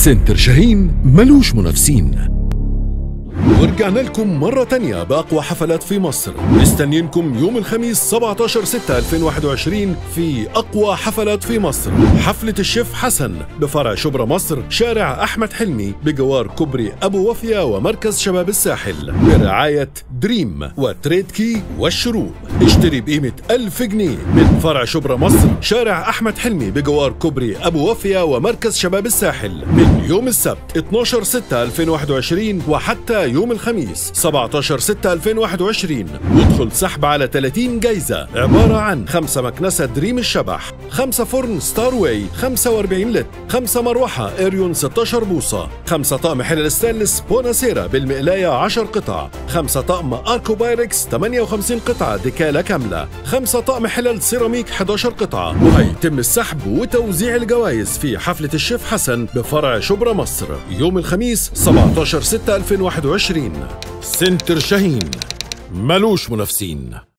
سنتر شاهين ملوش منافسين ورجعنا لكم مرة تانية بأقوى حفلات في مصر مستنيينكم يوم الخميس 17 6 2021 في أقوى حفلات في مصر حفلة الشيف حسن بفرع شبرا مصر شارع أحمد حلمي بجوار كوبري أبو وفيا ومركز شباب الساحل برعاية دريم وتريد كي والشروق اشتري بقيمة 1000 جنيه من فرع شبرا مصر شارع أحمد حلمي بجوار كوبري أبو وفيا ومركز شباب الساحل من يوم السبت 12 6 2021 وحتى يوم الخميس 17 6 2021 وادخل سحب على 30 جايزة عبارة عن 5 مكنسة دريم الشبح 5 فرن ستار واي 45 لتر 5 مروحة ايريون 16 بوصة 5 طقم حلل ستانلس بوناسيرا بالمقلاية 10 قطع 5 طقم اركو بايركس 58 قطعة ديكالة كاملة 5 طقم حلل سيراميك 11 قطعة وهيتم السحب وتوزيع الجوائز في حفلة الشيف حسن بفرع شبرا مصر يوم الخميس 17 6 2021 سنتر شاهين ملوش منافسين